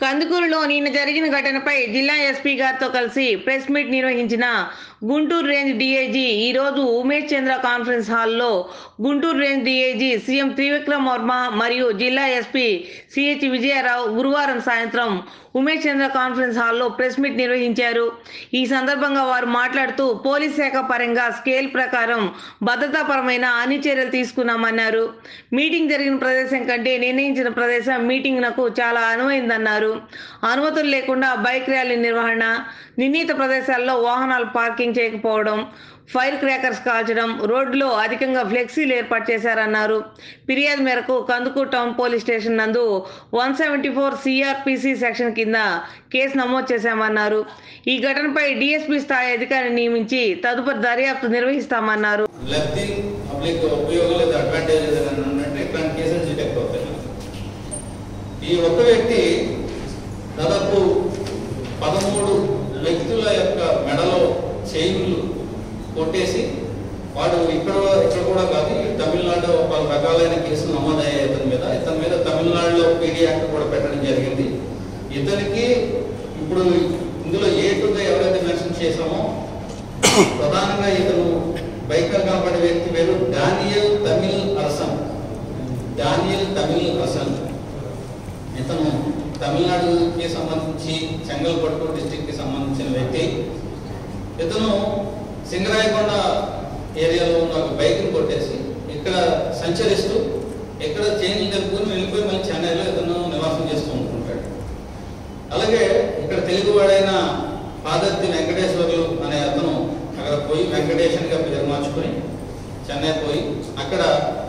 కందుకూరులో నిన్న జరిగిన ఘటనపై జిల్లా ఎస్పీ గారితో కలిసి ప్రెస్ మీట్ నిర్వహించిన గుంటూరు రేంజ్ డీఐజీ ఈ రోజు ఉమేష్ చంద్ర కాన్ఫరెన్స్ హాల్లో Guntur range DIG CM Trivikram Varma మరియు జిల్లా ఎస్పీ సిహెచ్ విజయారావు గురువారం సాయంత్రం ఉమేష్ చంద్ర కాన్ఫరెన్స్ హాల్లో ప్రెస్ మీట్ నిర్వహించారు ఈ సందర్భంగా వారు మాట్లాడుతూ పోలీస్ శాఖ పరంగా స్కేల్ ప్రకారం భద్రతాపరమైన అన్ని చర్యలు తీసుకున్నామన్నారు మీటింగ్ జరిగిన ప్రదేశం కంటే నిర్ణయించిన ప్రదేశం మీటింగ్ నకు చాలా అనువైందన్నారు అనుమతులు లేకుండా బైక్ ర్యాలీ నిర్వహణ నిర్ణీత ప్రదేశాల్లో వాహనాలు పార్కింగ్ చేయకపోవడం ఫైర్ క్రాకర్స్ కాల్చడం రోడ్లో అధికంగా ఫ్లెక్సీలు ఏర్పాటు చేశారన్నారు ఫిర్యాదు మేరకు కందుకూరు టౌన్ పోలీస్ స్టేషన్ నందు one seventy four CrPC section కింద కేసు నమోదు చేశామన్నారు ఈ ఘటనపై డిఎస్పీ స్థాయి అధికారిని నియమించి తదుపరి దర్యాప్తు నిర్వహిస్తామన్నారు లబ్ధి పబ్లిక్ ఉపయోగం లేదా అడ్వాంటేజ్ ఏదైనా ఉన్నట్టు ఇట్లాంటి కేసులు డిటెక్ట్ అవుతాయి ఈ ఒక్క వ్యక్తి దాదాపు పదమూడు వ్యక్తుల యొక్క మెడలో చైన్లు కొట్టేసి వాడు ఇక్కడ ఇక్కడ కూడా కాదు ఈ తమిళనాడు పలు రకాలైన కేసులు నమోదయ్యాయి ఇతని మీద ఇతని మీద తమిళనాడులో పీడీ యాక్ట్ కూడా పెట్టడం జరిగింది ఇతనికి ఇప్పుడు ఇందులో ఏ టుగా ఎవరైతే మెన్షన్ చేశామో ప్రధానంగా ఇతను బైకర్ కనపడే వ్యక్తి పేరు డానియల్ తమిళ్ అరసన్ డానియల్ తమిళ్ అరసన్ ఇతను తమిళనాడుకి సంబంధించి చెంగల్పట్టు డిస్టిక్ కి సంబంధించిన వ్యక్తి ఇతను సింగరాయకొండ ఏరియాలో ఉన్న ఒక బైక్ని కొట్టేసి ఇక్కడ సంచరిస్తూ ఇక్కడ చైన్లు తెలుపుకొని వెళ్ళిపోయి మళ్ళీ చెన్నైలో ఇతను నివాసం చేస్తూ ఉంటుంటాడు అలాగే ఇక్కడ తెలుగువాడైన పాదర్తి వెంకటేశ్వర్లు అనే అతను అక్కడ పోయి వెంకటేశ్వరిగా పేరు మార్చుకొని చెన్నై పోయి అక్కడ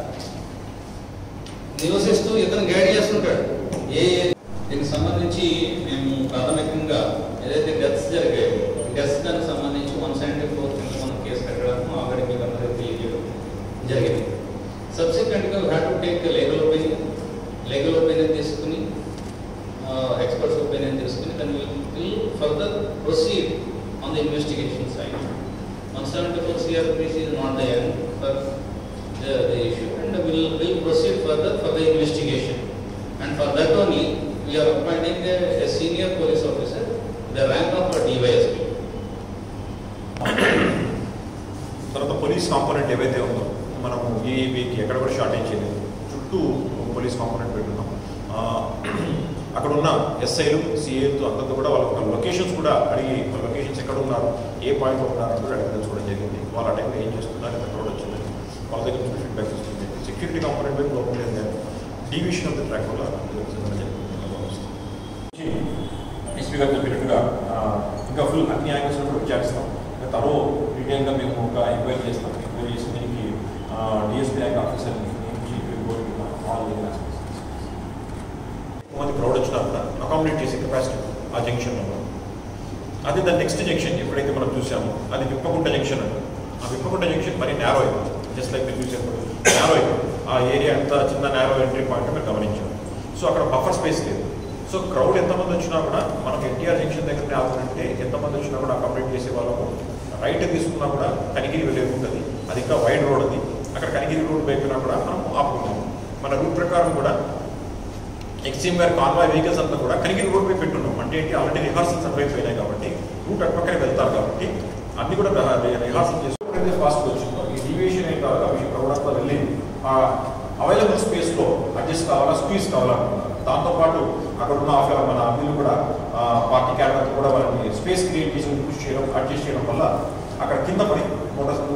నివసిస్తూ ఇతను గైడ్ చేస్తుంటాడు ఏ ఏ- దీనికి సంబంధించి మేము ప్రాథమికంగా ఏదైతే డెత్స్ జరిగాయో డెత్స్ దానికి సంబంధించి వన్ సెవెంటీ ఫోర్ మనం కేసు కట్టడం ఆల్రెడీ మీకు అందరికీ తెలియజేయడం జరిగింది సబ్సిక్వెంట్గా have to take legal opinion legal opinion తీసుకుని ఎక్స్పర్ట్స్ ఒపీనియన్ తీసుకుని దాన్ని will further proceed on the investigation side one seventy four CrPC is not the end for the, the issue and will will proceed further for the investigation and for that only we are appointing a, a senior police officer the rank of a DYSP తర్వాత police component ఏవైతే ఉందో మనము ఏఈబీకి ఎక్కడ కూడా shortage చేయలేదు చుట్టూ police component పెట్టున్నాం ఆ, అక్కడ ఉన్న ఎస్ఐలు సిఏలతో అందరితో కూడా వాళ్ళ లొకేషన్స్ కూడా అడిగి వాళ్ళ లొకేషన్స్ ఎక్కడ ఉన్నారు ఏ పాయింట్ ఉన్నారు అని కూడా అడిగి తెలుసుకోవడం జరిగింది వాళ్ళ టైంలో ఏం చేస్తున్నారు ఎంత కూడా వచ్చింది వాళ్ళ దగ్గర నుంచి ఫీడ్బ్యాక్ వస్తుంది సెక్యూరిటీ కాంపోనెంట్ వైపు లోపల లేదు కానీ డివిషన్ ఆఫ్ ద ట్రాక్ వల్ల ఎస్పీ గారు చెప్పినట్టుగా ఆ, ఇంకా ఫుల్ అన్ని యాంగిల్స్ కూడా విచారిస్తాం ఇంకా తరో డీటెయిల్గా మేము ఒక ఎంక్వైరీ చేస్తాం ఎంక్వైరీ చేసి దీనికి డిఎస్పీ ర్యాంక్ ఆఫీసర్ని నియమించి రిపోర్ట్ ఆల్ మంది క్రౌడ్ వచ్చినా కూడా అకామిడేట్ చేసే కెపాసిటీ ఆ జంక్షన్లో ఉంది. అదే దాని నెక్స్ట్ జంక్షన్ ఎప్పుడైతే మనం చూసామో అది విప్పకుంట జంక్షన్ అంటారు ఆ విప్పకుంట జంక్షన్ మరి నేరో అయిపోయింది జస్ట్ లైక్ మీరు చూసేప్పుడు నేరో అయిపోయింది ఆ ఏరియా అంతా చిన్న నేరో ఎంట్రీ పాయింట్ మీరు గమనించాం సో అక్కడ బఫర్ స్పేస్ లేదు సో క్రౌడ్ ఎంతమంది వచ్చినా కూడా మనకు ఎన్టీఆర్ జంక్షన్ దగ్గర ఆగుతుంటే ఎంతమంది వచ్చినా కూడా అకామిడేట్ చేసే వాళ్ళము రైట్ తీసుకున్నా కూడా కనిగిరి వెళ్ళే ఉంటుంది అది ఇంకా వైడ్ రోడ్ అది అక్కడ కనిగిరి రోడ్ వైపునా కూడా మనం ఆపుకున్నాము మన రూట్ ప్రకారం కూడా ఎక్స్ట్రీమ్ గారి కాన్వాయ్ వెహికల్స్ అంతా కూడా కనిగిరి రోడ్ పై పెట్టున్నాం అంటే ఏంటి ఆల్రెడీ రిహార్సల్స్ అయిపోయినాయి కాబట్టి రూట్ అటుపక్కనే వెళ్తారు కాబట్టి అన్ని కూడా రిహార్సల్ చేసుకుంటే ఫాస్ట్ వచ్చిందో ఈ డీవియేషన్ అయిన తర్వాత విషయం ప్రవడంతో వెళ్ళి ఆ అవైలబుల్ స్పేస్లో అడ్జస్ట్ కావాలా స్క్వీజ్ కావాలనుకున్నారు దాంతోపాటు అక్కడ ఉన్న ఆఫీస్ మన అభిలు కూడా ఆ, పార్టీ క్యాడర్ కూడా వాళ్ళని స్పేస్ క్రియేట్ చేసి పుష్ చేయడం అడ్జస్ట్ చేయడం వల్ల అక్కడ కింద పడి మోటార్